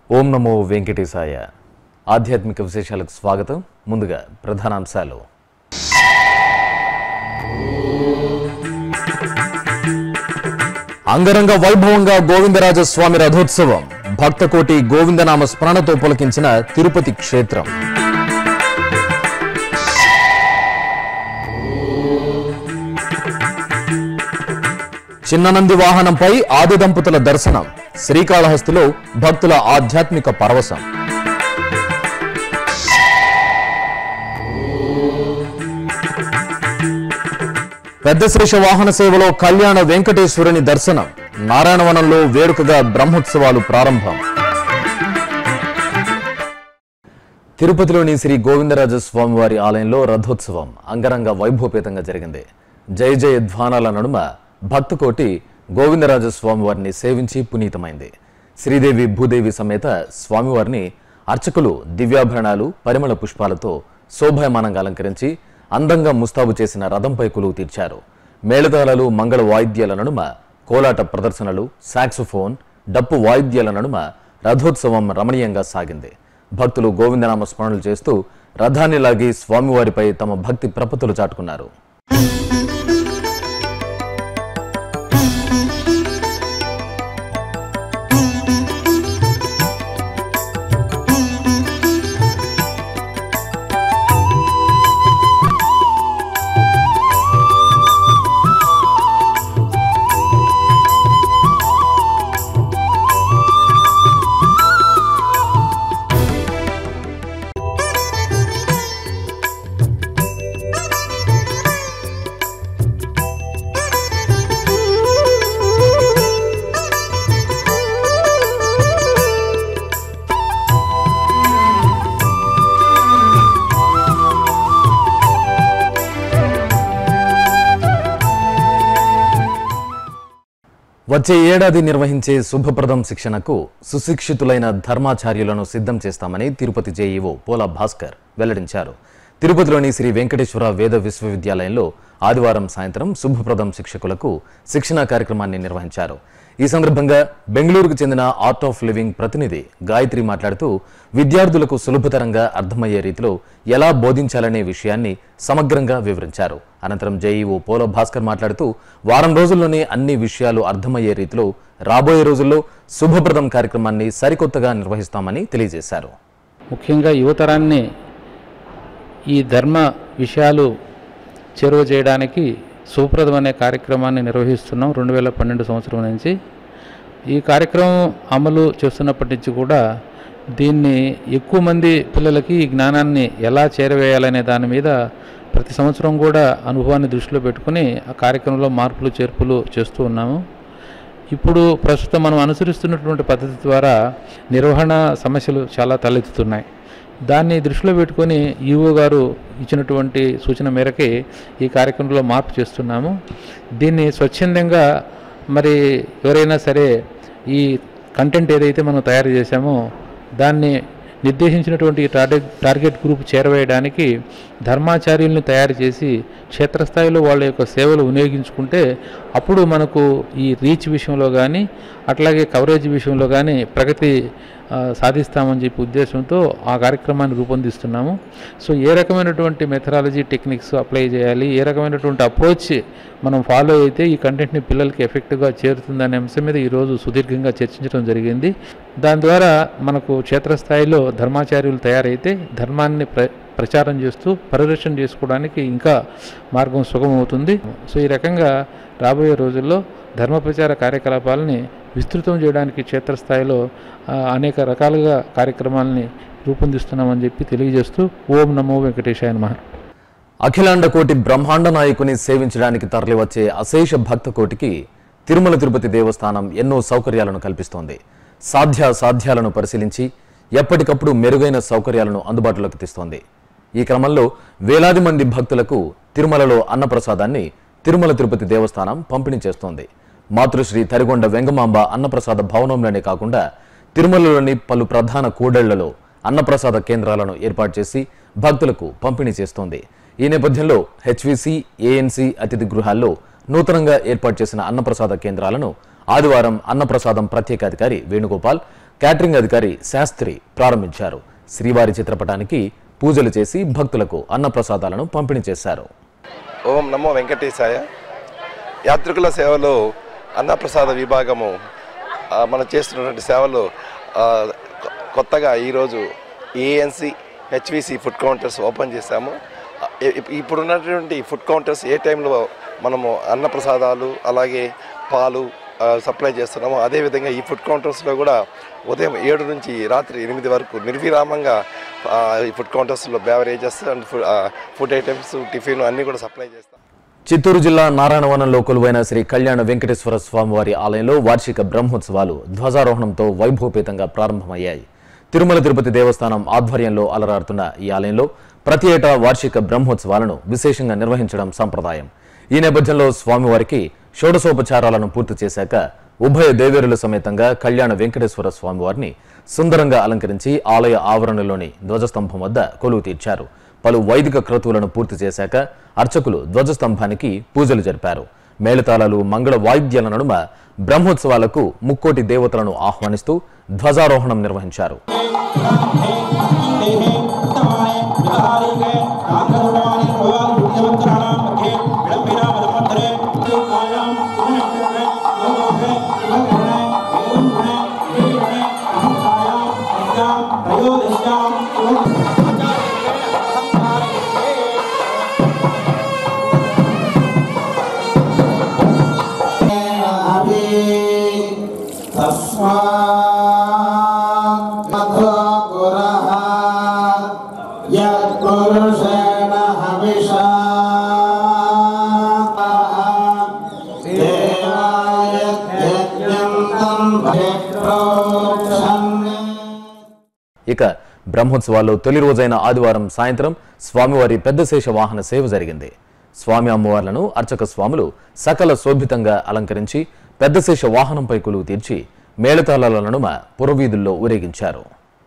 ఓం నమో వెంకటేశాయ ఆధ్యాత్మిక విశేషాలకు స్వాగతం ముందుగా ప్రధానాంశాలు అంగరంగ వైభవంగా గోవిందరాజ స్వామి రథోత్సవం భక్తకోటి గోవిందనామ స్మరణతో పులకించిన తిరుపతి క్షేత్రం చిన్ననంది వాహనంపై ఆది దంపతుల దర్శనం శ్రీకాళహస్తిలో భక్తుల ఆధ్యాత్మిక పరవశం పెద్ద శ్రీష వాహన సేవలో కళ్యాణ వెంకటేశ్వరుని దర్శనం నారాయణవనంలో వేడుకగా బ్రహ్మోత్సవాలు ప్రారంభం తిరుపతిలోని శ్రీ గోవిందరాజ స్వామివారి ఆలయంలో రథోత్సవం అంగరంగ వైభవపేతంగా జరిగింది జయ జయ ధ్వానాల నడుమ భక్తకోటి గోవిందరాజ స్వామివారిని సేవించి పునీతమైంది శ్రీదేవి భూదేవి సమేత స్వామివారిని అర్చకులు దివ్యాభరణాలు పరిమళ పుష్పాలతో శోభాయమానంగా అలంకరించి అందంగా ముస్తాబు చేసిన రథంపై కొలువు తీర్చారు మేళతాళాలు మంగళ వాయిద్యాల నడుమ కోలాట ప్రదర్శనలు సాక్సోఫోన్ డప్పు వాయిద్యాల నడుమ రథోత్సవం రమణీయంగా సాగింది భక్తులు గోవిందనామ స్మరణలు చేస్తూ రథాన్ని లాగి స్వామివారిపై తమ భక్తి ప్రపత్తులు చాటుకున్నారు వచ్చే ఏడాది నిర్వహించే శుభప్రదం శిక్షణకు సుశిక్షితులైన ధర్మాచార్యులను సిద్ధం చేస్తామని తిరుపతి జేఈఓ పోలా భాస్కర్ వెల్లడించారు తిరుపతిలోని శ్రీ వెంకటేశ్వర వేద విశ్వవిద్యాలయంలో ఆదివారం సాయంత్రం శుభప్రదం శిక్షకులకు శిక్షణా కార్యక్రమాన్ని నిర్వహించారు ఈ సందర్భంగా బెంగళూరుకు చెందిన ఆర్ట్ ఆఫ్ లివింగ్ ప్రతినిధి గాయత్రి మాట్లాడుతూ విద్యార్థులకు సులభతరంగా అర్థమయ్యే రీతిలో ఎలా బోధించాలనే విషయాన్ని సమగ్రంగా వివరించారు అనంతరం జేఈఓ పోల భాస్కర్ మాట్లాడుతూ వారం రోజుల్లోనే అన్ని విషయాలు అర్థమయ్యే రీతిలో రాబోయే రోజుల్లో శుభప్రదం కార్యక్రమాన్ని సరికొత్తగా నిర్వహిస్తామని తెలియజేశారు ముఖ్యంగా యువతరాన్ని ఈ ధర్మ విషయాలు చేరువ చేయడానికి సుప్రదం అనే కార్యక్రమాన్ని నిర్వహిస్తున్నాం రెండు వేల పన్నెండు సంవత్సరం నుంచి ఈ కార్యక్రమం అమలు చేస్తున్నప్పటి నుంచి కూడా దీన్ని ఎక్కువ మంది పిల్లలకి ఈ జ్ఞానాన్ని ఎలా చేరవేయాలనే దాని మీద ప్రతి సంవత్సరం కూడా అనుభవాన్ని దృష్టిలో పెట్టుకుని ఆ కార్యక్రమంలో మార్పులు చేర్పులు చేస్తూ ఉన్నాము ఇప్పుడు ప్రస్తుతం మనం అనుసరిస్తున్నటువంటి పద్ధతి ద్వారా నిర్వహణ సమస్యలు చాలా తలెత్తుతున్నాయి దాన్ని దృష్టిలో పెట్టుకొని ఈఓ గారు ఇచ్చినటువంటి సూచన మేరకే ఈ కార్యక్రమంలో మార్పు చేస్తున్నాము దీన్ని స్వచ్ఛందంగా మరి ఎవరైనా సరే ఈ కంటెంట్ ఏదైతే మనం తయారు చేశామో దాన్ని నిర్దేశించినటువంటి ఈ టార్గెట్ టార్గెట్ గ్రూప్ చేరవేయడానికి ధర్మాచార్యుల్ని తయారు చేసి క్షేత్రస్థాయిలో వాళ్ళ యొక్క సేవలు వినియోగించుకుంటే అప్పుడు మనకు ఈ రీచ్ విషయంలో కానీ అట్లాగే కవరేజ్ విషయంలో కానీ ప్రగతి ఆ, సాధిస్తామని చెప్పి ఉద్దేశంతో ఆ కార్యక్రమాన్ని రూపొందిస్తున్నాము సో ఏ రకమైనటువంటి మెథడాలజీ టెక్నిక్స్ అప్లై చేయాలి ఏ రకమైనటువంటి అప్రోచ్ మనం ఫాలో అయితే ఈ కంటెంట్ని పిల్లలకి ఎఫెక్టివ్గా చేరుతుందనే అంశం మీద ఈరోజు సుదీర్ఘంగా చర్చించడం జరిగింది దాని ద్వారా మనకు క్షేత్రస్థాయిలో ధర్మాచార్యులు తయారైతే ధర్మాన్ని ప్ర ప్రచారం చేస్తూ పరిరక్షణ చేసుకోవడానికి ఇంకా మార్గం సుగమవుతుంది సో ఈ రకంగా రాబోయే రోజుల్లో ధర్మ ప్రచార కార్యకలాపాలని విస్తృతం చేయడానికి క్షేత్రస్థాయిలో ఆ, అనేక రకాలుగా కార్యక్రమాలని రూపొందిస్తున్నామని చెప్పి తెలియజేస్తూ ఓం నమో వెంకటేశాయ నమః అఖిలాండ కోటి బ్రహ్మాండ నాయకుని సేవించడానికి తరలివచ్చే అశేష భక్త కోటికి తిరుమల తిరుపతి దేవస్థానం ఎన్నో సౌకర్యాలను కల్పిస్తోంది సాధ్య సాధ్యాలను పరిశీలించి ఎప్పటికప్పుడు మెరుగైన సౌకర్యాలను అందుబాటులోకి తెస్తోంది ఈ క్రమంలో వేలాది మంది భక్తులకు తిరుమలలో అన్నప్రసాదాన్ని తిరుమల తిరుపతి దేవస్థానం పంపిణీ చేస్తోంది మాతృశ్రీ తరిగొండ వెంగమాంబ అన్నప్రసాద భవనంలోనే కాకుండా తిరుమలలోని పలు ప్రధాన కూడళ్లలో అన్నప్రసాద కేంద్రాలను ఏర్పాటు చేసి భక్తులకు పంపిణీ చేస్తోంది ఈ నేపథ్యంలో హెచ్విసి ఏఎన్సి అతిథి గృహాల్లో నూతనంగా ఏర్పాటు చేసిన అన్నప్రసాద కేంద్రాలను ఆదివారం అన్నప్రసాదం ప్రత్యేకాధికారి వేణుగోపాల్ క్యాటరింగ్ అధికారి శాస్త్రి ప్రారంభించారు శ్రీవారి చిత్రపటానికి పూజలు చేసి భక్తులకు అన్నప్రసాదాలను పంపిణీ చేశారు ఓం నమో వెంకటేశాయ యాత్రికుల సేవలో అన్నప్రసాద విభాగము ఆ, మనం చేస్తున్నటువంటి సేవలు ఆ, కొ- కొత్తగా ఈరోజు ANC HVC food counters open చేశాము ఆ, ఇ- ఇప్పుడు ఉన్నటువంటి ఫుడ్ కౌంటర్స్ ఏ టైంలో మనము అన్నప్రసాదాలు అలాగే పాలు ఆ, సప్లై చేస్తున్నాము అదేవిధంగా ఈ ఫుడ్ కౌంటర్స్లో కూడా ఉదయం ఏడు నుంచి రాత్రి ఎనిమిది వరకు నిర్విరామంగా ఆ, ఈ ఫుడ్ కౌంటర్స్లో బేవరేజెస్ అండ్ ఫుడ్ ఆ, ఫుడ్ ఐటమ్స్ టిఫిన్ అన్నీ కూడా సప్లై చేస్తాం చిత్తూరు జిల్లా నారాయణవనంలో కొలువైన శ్రీ కళ్యాణ వెంకటేశ్వర స్వామివారి ఆలయంలో వార్షిక బ్రహ్మోత్సవాలు ధ్వజారోహణంతో వైభవపేతంగా ప్రారంభమయ్యాయి తిరుమల తిరుపతి దేవస్థానం ఆధ్వర్యంలో అలరారుతున్న ఈ ఆలయంలో ప్రతి ఏటా వార్షిక బ్రహ్మోత్సవాలను విశేషంగా నిర్వహించడం సంప్రదాయం ఈ నేపథ్యంలో స్వామివారికి షోడశోపచారాలను పూర్తి చేశాక ఉభయ దేవేరుల సమేతంగా కళ్యాణ వెంకటేశ్వర స్వామివారిని సుందరంగా అలంకరించి ఆలయ ఆవరణలోని ధ్వజస్తంభం వద్ద కొలువు తీర్చారు పలు వైదిక క్రతువులను పూర్తి చేశాక అర్చకులు ధ్వజస్తంభానికి పూజలు జరిపారు మేళతాళాలు మంగళ వాయిద్యాల నడుమ బ్రహ్మోత్సవాలకు ముక్కోటి దేవతలను ఆహ్వానిస్తూ ధ్వజారోహణం నిర్వహించారు यत्पुरुषेण हविषा देवाय यज्ञं तं प्रोक्षन् ఇక బ్రహ్మోత్సవాల్లో తొలి రోజైన ఆదివారం సాయంత్రం స్వామివారి పెద్ద శేష వాహన సేవ జరిగింది స్వామి అమ్మవార్లను అర్చక స్వాములు సకల శోభితంగా అలంకరించి పెద్ద శేష వాహనంపై కొలువు తీర్చి మేళతాళాల నడుమ పురవీధుల్లో ఊరేగించారు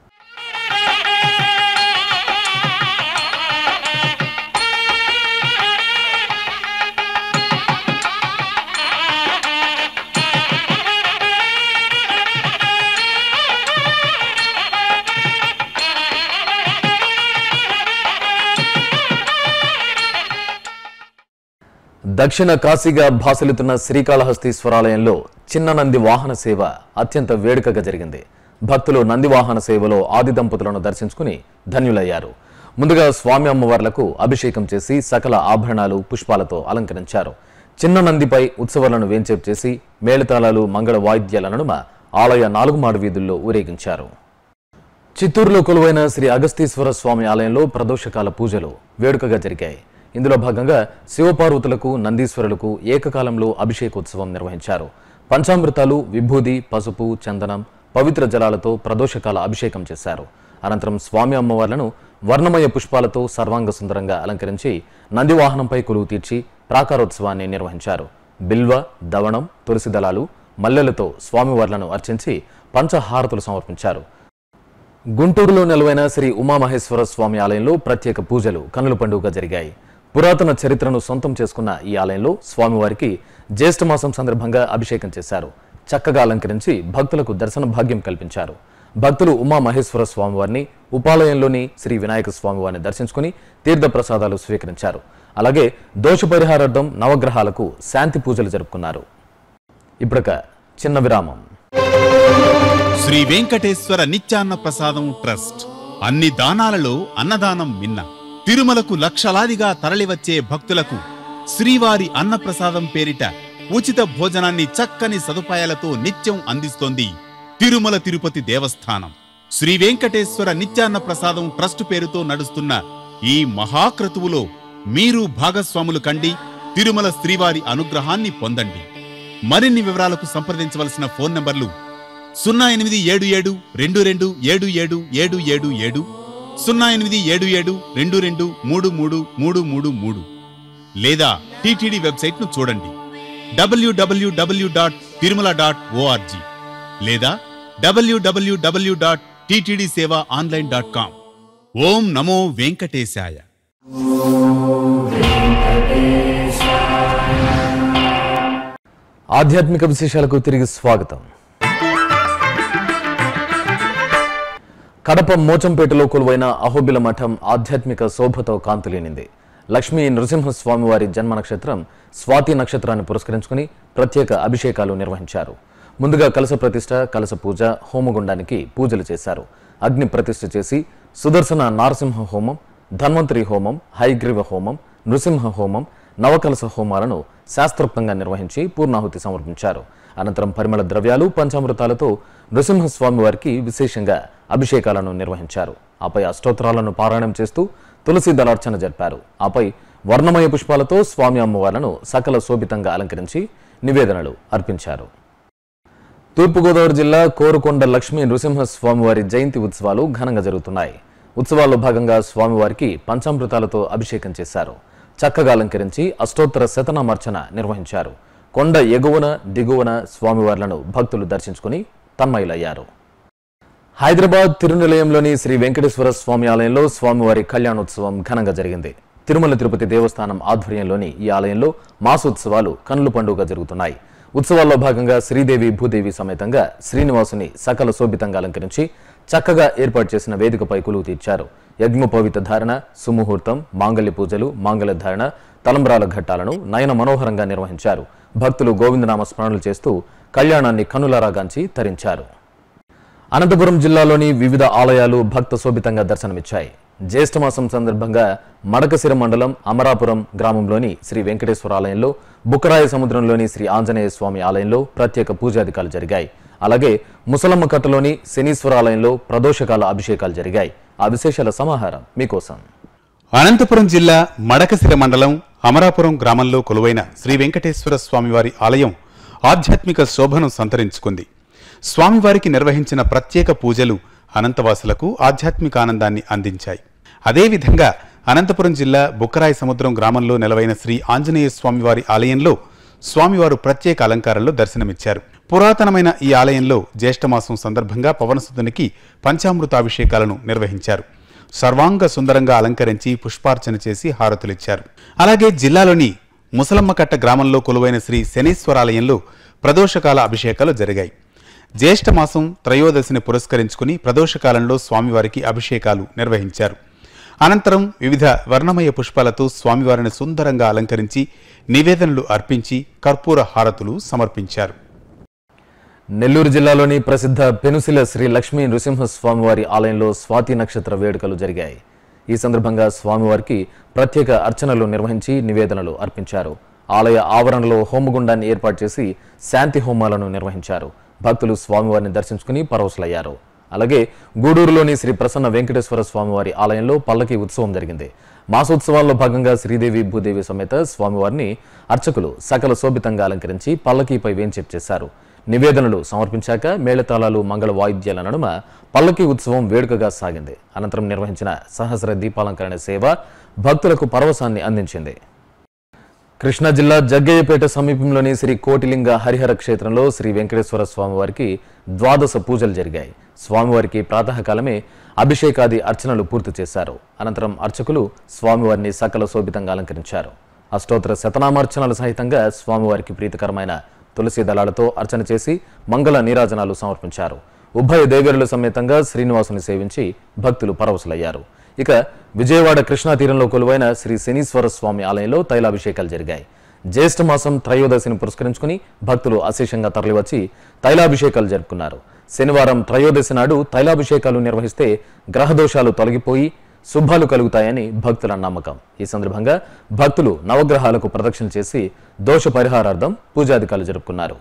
దక్షిణ కాశీగా భాసలుతున్న శ్రీకాళహస్తీశ్వరాలయంలో చిన్న నంది వాహన సేవ అత్యంత వేడుకగా జరిగింది భక్తులు నంది వాహన సేవలో ఆది దంపతులను దర్శించుకుని ధన్యులయ్యారు ముందుగా స్వామి అమ్మవార్లకు అభిషేకం చేసి సకల ఆభరణాలు పుష్పాలతో అలంకరించారు చిన్న నందిపై ఉత్సవాలను వేంచేపు చేసి మేళతాళాలు మంగళ వాయిద్యాల నడుమ ఆలయ నాలుగు మాడు వీధుల్లో ఊరేగించారు చిత్తూరులో కొలువైన శ్రీ అగస్తీశ్వర స్వామి ఆలయంలో ప్రదోషకాల పూజలు వేడుకగా జరిగాయి ఇందులో భాగంగా శివపార్వతులకు నందీశ్వరులకు ఏకకాలంలో అభిషేకోత్సవం నిర్వహించారు పంచామృతాలు విభూది పసుపు చందనం పవిత్ర జలాలతో ప్రదోషకాల అభిషేకం చేశారు అనంతరం స్వామి అమ్మవార్లను వర్ణమయ పుష్పాలతో సర్వాంగ సుందరంగా అలంకరించి నంది వాహనంపై కొలువు తీర్చి ప్రాకారోత్సవాన్ని నిర్వహించారు బిల్వ దవణం తులసి దళాలు మల్లెలతో స్వామివార్లను అర్చించి పంచహారతులు సమర్పించారు గుంటూరులో నెలవైన శ్రీ ఉమామహేశ్వర స్వామి ఆలయంలో ప్రత్యేక పూజలు కనుల పండుగగా జరిగాయి పురాతన చరిత్రను సొంతం చేసుకున్న ఈ ఆలయంలో స్వామివారికి జ్యేష్ఠమాసం సందర్భంగా అభిషేకం చేశారు చక్కగా అలంకరించి భక్తులకు దర్శన భాగ్యం కల్పించారు భక్తులు ఉమామహేశ్వర స్వామివారిని ఉపాలయంలోని శ్రీ వినాయక స్వామివారిని దర్శించుకుని తీర్థ ప్రసాదాలు స్వీకరించారు అలాగే దోష పరిహారార్థం నవగ్రహాలకు శాంతి పూజలు జరుపుకున్నారు ఇప్పుడొక చిన్న విరామం శ్రీ వెంకటేశ్వర నిత్యాన్న ప్రసాదం ట్రస్ట్ అన్ని దానాలలో అన్నదానం మిన్న తిరుమలకు లక్షలాదిగా తరలివచ్చే భక్తులకు శ్రీవారి అన్నప్రసాదం పేరిట ఉచిత భోజనాన్ని చక్కని సదుపాయాలతో నిత్యం అందిస్తోంది తిరుమల తిరుపతి దేవస్థానం శ్రీ వెంకటేశ్వర నిత్యాన్న ప్రసాదం ట్రస్ట్ పేరుతో నడుస్తున్న ఈ మహాక్రతువులో మీరు భాగస్వాములు కండి తిరుమల శ్రీవారి అనుగ్రహాన్ని పొందండి మరిన్ని వివరాలకు సంప్రదించవలసిన ఫోన్ నంబర్లు సున్నా ఎనిమిది ఏడు ఏడు రెండు రెండు ఏడు ఏడు ఏడు ఏడు ఏడు సున్నా ఎనిమిది ఏడు ఏడు రెండు రెండు మూడు మూడు మూడు మూడు మూడు లేదా టీటీడీ వెబ్సైట్ను చూడండి డబ్ల్యూడబ్ల్యూడబ్ల్యూ డాట్ తిరుమల డాట్ ఓఆర్జీ లేదా డబ్ల్యూడబ్ల్యూడబ్ల్యూ dot TTD seva online dot com ఓం నమో వెంకటేశాయ ఆధ్యాత్మిక విశేషాలకు తిరిగి స్వాగతం కడప మోచంపేటలో కొలువైన అహోబిల మఠం ఆధ్యాత్మిక శోభతో కాంతులేనింది లక్ష్మీ నృసింహస్వామి వారి జన్మ నక్షత్రం స్వాతి నక్షత్రాన్ని పురస్కరించుకుని ప్రత్యేక అభిషేకాలు నిర్వహించారు ముందుగా కలస ప్రతిష్ట కలస పూజ హోమగుండానికి పూజలు చేశారు అగ్ని ప్రతిష్ఠ చేసి సుదర్శన నారసింహ హోమం ధన్వంతరి హోమం హైగ్రీవ హోమం నృసింహ హోమం నవకలస హోమాలను శాస్త్రోక్తంగా నిర్వహించి పూర్ణాహుతి సమర్పించారు అనంతరం పరిమళ ద్రవ్యాలు పంచామృతాలతో నృసింహస్వామి వారికి విశేషంగా అభిషేకాలను నిర్వహించారు ఆపై అష్టోత్తరాలను పారాయణం చేస్తూ తులసి దళార్చన జరిపారు ఆపై వర్ణమయ పుష్పాలతో స్వామి అమ్మవార్లను సకల శోభితంగా అలంకరించి నివేదనలు అర్పించారు తూర్పుగోదావరి జిల్లా కోరుకొండ లక్ష్మీ నృసింహస్వామివారి జయంతి ఉత్సవాలు ఘనంగా జరుగుతున్నాయి ఉత్సవాల్లో భాగంగా స్వామివారికి పంచామృతాలతో అభిషేకం చేశారు చక్కగా అలంకరించి అష్టోత్తర శతనామర్చన నిర్వహించారు కొండ ఎగువన దిగువన స్వామివార్లను భక్తులు దర్శించుకుని తన్మయులయ్యారు హైదరాబాద్ తిరునిలయంలోని శ్రీ వెంకటేశ్వర స్వామి ఆలయంలో స్వామివారి కళ్యాణోత్సవం ఘనంగా జరిగింది తిరుమల తిరుపతి దేవస్థానం ఆధ్వర్యంలోని ఈ ఆలయంలో మాసోత్సవాలు కన్నుల పండుగ జరుగుతున్నాయి ఉత్సవాల్లో భాగంగా శ్రీదేవి భూదేవి సమేతంగా శ్రీనివాసుని సకల శోభితంగా అలంకరించి చక్కగా ఏర్పాటు చేసిన వేదికపై కొలువు తీర్చారు యజ్ఞోపవిత ధారణ సుముహూర్తం మాంగళ్య పూజలు మాంగళ్య ధారణ తలంబ్రాల ఘట్టాలను నయన మనోహరంగా నిర్వహించారు భక్తులు గోవిందనామ స్మరణలు చేస్తూ కళ్యాణాన్ని కన్నులారాగాంచి తరించారు అనంతపురం జిల్లాలోని వివిధ ఆలయాలు భక్త శోభితంగా దర్శనమిచ్చాయి జ్యేష్ఠమాసం సందర్భంగా మడకశిర మండలం అమరాపురం గ్రామంలోని శ్రీ వెంకటేశ్వర ఆలయంలో బుక్కరాయ సముద్రంలోని శ్రీ ఆంజనేయ స్వామి ఆలయంలో ప్రత్యేక పూజాధికాలు జరిగాయి అలాగే ముసలమ్మ కట్టలోని శనీశ్వర ఆలయంలో ప్రదోషకాల అభిషేకాలు జరిగాయి ఆ విశేషాల సమాహారం మీకోసం అనంతపురం జిల్లా మడకసిర మండలం అమరాపురం గ్రామంలో కొలువైన శ్రీ వెంకటేశ్వర స్వామివారి ఆలయం ఆధ్యాత్మిక శోభను సంతరించుకుంది స్వామివారికి నిర్వహించిన ప్రత్యేక పూజలు అనంతవాసులకు ఆధ్యాత్మిక ఆనందాన్ని అందించాయి అదేవిధంగా అనంతపురం జిల్లా బుక్కరాయి సముద్రం గ్రామంలో నెలవైన శ్రీ ఆంజనేయ స్వామివారి ఆలయంలో స్వామివారు ప్రత్యేక అలంకారంలో దర్శనమిచ్చారు పురాతనమైన ఈ ఆలయంలో జ్యేష్ఠమాసం సందర్భంగా పవనసుతునికి పంచామృతాభిషేకాలను నిర్వహించారు సర్వాంగ సుందరంగా అలంకరించి పుష్పార్చన చేసి హారతులిచ్చారు అలాగే జిల్లాలోని ముసలమ్మకట్ట గ్రామంలో కొలువైన శ్రీ శనీశ్వరాలయంలో ప్రదోషకాల అభిషేకాలు జరిగాయి జ్యేష్ఠమాసం త్రయోదశిని పురస్కరించుకుని ప్రదోషకాలంలో స్వామివారికి అభిషేకాలు నిర్వహించారు అనంతరం వివిధ వర్ణమయ పుష్పాలతో స్వామివారిని సుందరంగా అలంకరించి నివేదనలు అర్పించి కర్పూర హారతులు సమర్పించారు నెల్లూరు జిల్లాలోని ప్రసిద్ధ పెనుసిల శ్రీ లక్ష్మీ నృసింహస్వామివారి ఆలయంలో స్వాతి నక్షత్ర వేడుకలు జరిగాయి ఈ సందర్భంగా స్వామివారికి ప్రత్యేక అర్చనలు నిర్వహించి నివేదనలు అర్పించారు ఆలయ ఆవరణలో హోమగుండాన్ని ఏర్పాటు చేసి శాంతి హోమాలను నిర్వహించారు భక్తులు స్వామివారిని దర్శించుకుని పరవశులయ్యారు అలాగే గూడూరులోని శ్రీ ప్రసన్న వెంకటేశ్వర స్వామివారి ఆలయంలో పల్లకి ఉత్సవం జరిగింది మాసోత్సవాల్లో భాగంగా శ్రీదేవి భూదేవి సమేత స్వామివారిని అర్చకులు సకల శోభితంగా అలంకరించి పల్లకీపై వేంచేపు చేశారు నివేదనలు సమర్పించాక మేళతాళాలు మంగళ వాయిద్యాల నడుమ పల్లకి ఉత్సవం వేడుకగా సాగింది అనంతరం నిర్వహించిన సహస్ర దీపాలంకరణ సేవ భక్తులకు పరవశాన్ని అందించింది కృష్ణా జిల్లా జగ్గయ్యపేట సమీపంలోని శ్రీ కోటిలింగ హరిహర క్షేత్రంలో శ్రీ వెంకటేశ్వర స్వామివారికి ద్వాదశ పూజలు జరిగాయి స్వామివారికి ప్రాతకాలమే అభిషేకాది అర్చనలు పూర్తి చేశారు అనంతరం అర్చకులు స్వామివారిని సకల శోభితంగా అలంకరించారు అష్టోత్తర శతనామార్చనలు సహితంగా స్వామివారికి ప్రీతికరమైన తులసి దళాలతో అర్చన చేసి మంగళ నీరాజనాలు సమర్పించారు ఉభయ దేవేరుల సమేతంగా శ్రీనివాసుని సేవించి భక్తులు పరవశులయ్యారు ఇక విజయవాడ కృష్ణా తీరంలో కొలువైన శ్రీ శనీశ్వర స్వామి ఆలయంలో తైలాభిషేకాలు జరిగాయి జ్యేష్ఠ మాసం త్రయోదశిని పురస్కరించుకుని భక్తులు అశేషంగా తరలివచ్చి తైలాభిషేకాలు జరుపుకున్నారు శనివారం త్రయోదశి నాడు తైలాభిషేకాలు నిర్వహిస్తే గ్రహదోషాలు తొలగిపోయి శుభాలు కలుగుతాయని భక్తుల నమ్మకం ఈ సందర్భంగా భక్తులు నవగ్రహాలకు ప్రదక్షిణ చేసి దోష పరిహారార్థం పూజాధికారులు జరుపుకున్నారు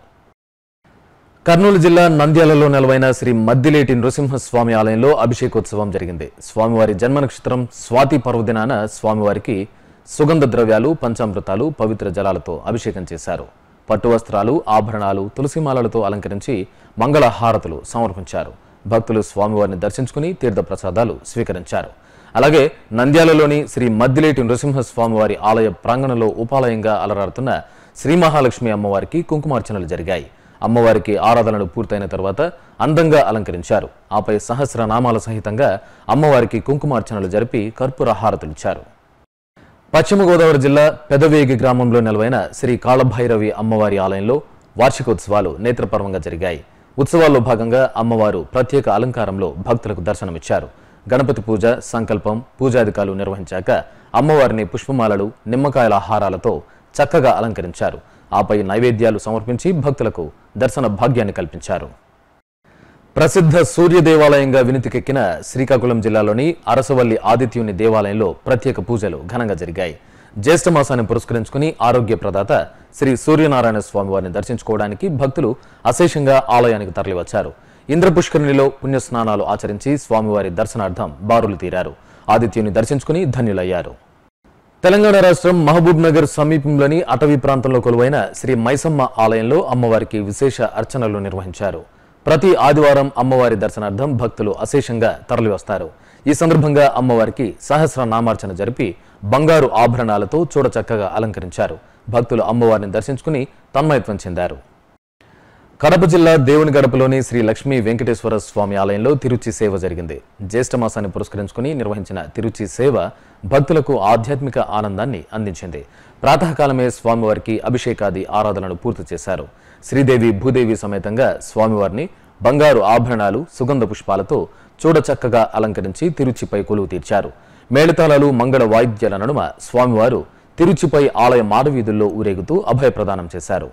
కర్నూలు జిల్లా నంద్యాలలో నెలవైన శ్రీ మద్దిలేటి నృసింహస్వామి ఆలయంలో అభిషేకోత్సవం జరిగింది స్వామివారి జన్మ నక్షత్రం స్వాతి పర్వదినాన స్వామివారికి సుగంధ ద్రవ్యాలు పంచామృతాలు పవిత్ర జలాలతో అభిషేకం చేశారు పట్టు వస్త్రాలు ఆభరణాలు తులసిమాలలతో అలంకరించి మంగళ హారతులు సమర్పించారు భక్తులు స్వామివారిని దర్శించుకుని తీర్థ ప్రసాదాలు స్వీకరించారు అలాగే నంద్యాలలోని శ్రీ మద్దిలేటి నృసింహస్వామివారి ఆలయ ప్రాంగణంలో ఉపాలయంగా అలరాడుతున్న శ్రీ మహాలక్ష్మి అమ్మవారికి కుంకుమార్చనలు జరిగాయి అమ్మవారికి ఆరాధనలు పూర్తయిన తర్వాత అందంగా అలంకరించారు ఆపై సహస్ర నామాల సహితంగా అమ్మవారికి కుంకుమార్చనలు జరిపి కర్పూర హారతులిచ్చారు పశ్చిమ గోదావరి జిల్లా పెదవేగి గ్రామంలో నెలవైన శ్రీ కాళభైరవి అమ్మవారి ఆలయంలో వార్షికోత్సవాలు నేత్రపర్వంగా జరిగాయి ఉత్సవాల్లో భాగంగా అమ్మవారు ప్రత్యేక అలంకారంలో భక్తులకు దర్శనమిచ్చారు గణపతి పూజ సంకల్పం పూజాధికాలు నిర్వహించాక అమ్మవారిని పుష్పమాలలు నిమ్మకాయల హారాలతో చక్కగా అలంకరించారు ఆపై నైవేద్యాలు సమర్పించి భక్తులకు దర్శన భాగ్యాన్ని కల్పించారు ప్రసిద్ధ సూర్య దేవాలయంగా వినితికెక్కిన శ్రీకాకుళం జిల్లాలోని అరసవల్లి ఆదిత్యుని దేవాలయంలో ప్రత్యేక పూజలు ఘనంగా జరిగాయి జ్యేష్ఠ మాసాన్ని పురస్కరించుకుని ఆరోగ్య ప్రదాత శ్రీ సూర్యనారాయణ స్వామి వారిని దర్శించుకోవడానికి భక్తులు అశేషంగా ఆలయానికి తరలివచ్చారు ఇంద్రపుష్కరిణిలో పుణ్యస్నానాలు ఆచరించి స్వామివారి దర్శనార్థం బారులు తీరారు ఆదిత్యుని దర్శించుకుని ధన్యులయ్యారు తెలంగాణ రాష్ట్రం మహబూబ్ నగర్ సమీపంలోని అటవీ ప్రాంతంలో కొలువైన శ్రీ మైసమ్మ ఆలయంలో అమ్మవారికి విశేష అర్చనలు నిర్వహించారు ప్రతి ఆదివారం అమ్మవారి దర్శనార్థం భక్తులు అశేషంగా తరలివస్తారు ఈ సందర్భంగా అమ్మవారికి సహస్ర నామార్చన జరిపి బంగారు ఆభరణాలతో చూడచక్కగా అలంకరించారు భక్తులు అమ్మవారిని దర్శించుకుని తన్మయత్వం చెందారు కడప జిల్లా దేవుని గడపలోని శ్రీ లక్ష్మీ వెంకటేశ్వర స్వామి ఆలయంలో తిరుచి సేవ జరిగింది జ్యేష్ఠ మాసాన్ని పురస్కరించుకుని నిర్వహించిన తిరుచి సేవ భక్తులకు ఆధ్యాత్మిక ఆనందాన్ని అందించింది ప్రాతకాలమే స్వామివారికి అభిషేకాది ఆరాధనలు పూర్తి చేశారు శ్రీదేవి భూదేవి సమేతంగా స్వామివారిని బంగారు ఆభరణాలు సుగంధ పుష్పాలతో చూడచక్కగా అలంకరించి తిరుచిపై కొలువు తీర్చారు మేళతాళాలు మంగళ వాయిద్యాల నడుమ స్వామివారు తిరుచిపై ఆలయ మాడవీధుల్లో ఊరేగుతూ అభయప్రదానం చేశారు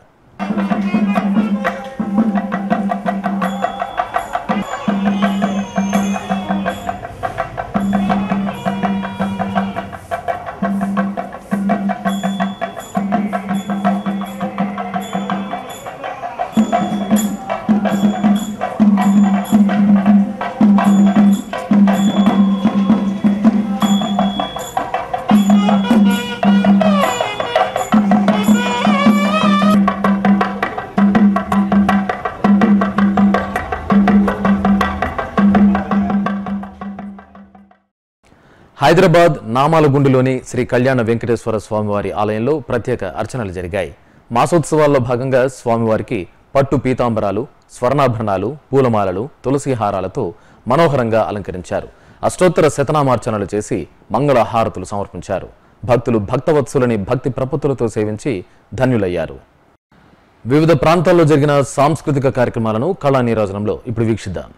హైదరాబాద్ నామాలగుండులోని శ్రీ కళ్యాణ వెంకటేశ్వర స్వామివారి ఆలయంలో ప్రత్యేక అర్చనలు జరిగాయి మాసోత్సవాల్లో భాగంగా స్వామివారికి పట్టు పీతాంబరాలు స్వర్ణాభరణాలు పూలమాలలు తులసి హారాలతో మనోహరంగా అలంకరించారు అష్టోత్తర శతనామార్చనలు చేసి మంగళ హారతులు సమర్పించారు భక్తులు భక్తవత్సులని భక్తి ప్రపత్తులతో సేవించి ధన్యులయ్యారు వివిధ ప్రాంతాల్లో జరిగిన సాంస్కృతిక కార్యక్రమాలను కళా నీరాజనంలో ఇప్పుడు వీక్షిద్దాం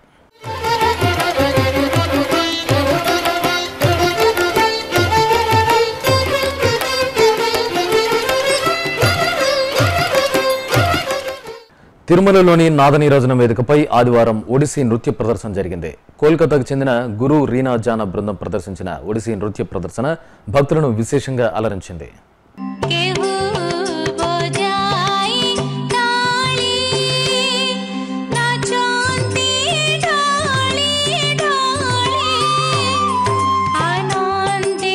తిరుమలలోని నాదనీరాజనం వేదికపై ఆదివారం ఒడిసీ నృత్య ప్రదర్శన జరిగింది కోల్కతాకు చెందిన గురు రీనా జానా బృందం ప్రదర్శించిన ఒడిసీ నృత్య ప్రదర్శన భక్తులను విశేషంగా అలరించింది केहू बजाई ताली नाचंती ढोली ढोली आनंदे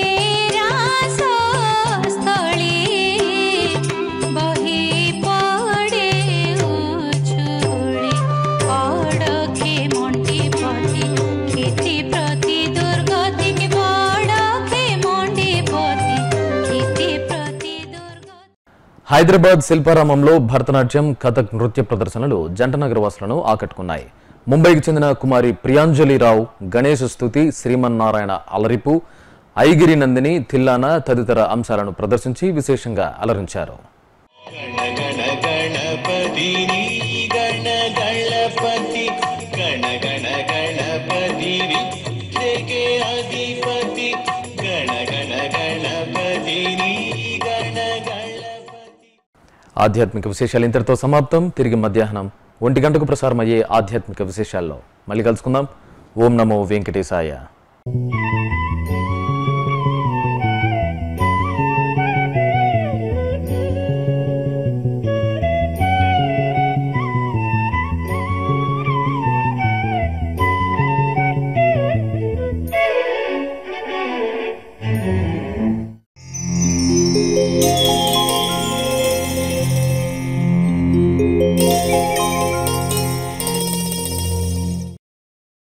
रासस्थळी बही पडे उछुळी पडखे मण्डीपति କ୍ଷତି ପ୍ରତି ଦୁର୍ଗତି କି ବଡ଼ଖେ ମଣ୍ଡିପତି କ୍ଷତି ପ୍ରତି ଦୁର୍ଗତି హైదరాబాద్ శిల్పారామంలో భరతనాట్యం కథక్ నృత్య ప్రదర్శనలు జంటనగర్ వాసులను ఆకట్టుకున్నాయి ముంబైకి చెందిన కుమారి ప్రియాంజలిరావు గణేష్ స్తుతి శ్రీమన్నారాయణ అలరిపు ఐగిరి నందిని తిల్లాన తదితర అంశాలను ప్రదర్శించి విశేషంగా అలరించారు గణ గణపతి నీ గణ గణపతి గణ గణ గణపతి విద్యకే అధిపతి గణ గణ గణపతి నీ గణ గణపతి ఆధ్యాత్మిక విశేషాలు ఇంతటితో సమాప్తం తిరిగి మధ్యాహ్నం ఒంటి గంటకు ప్రసారం అయ్యే ఆధ్యాత్మిక విశేషాల్లో మళ్ళీ కలుసుకుందాం ఓం నమో వెంకటేశాయ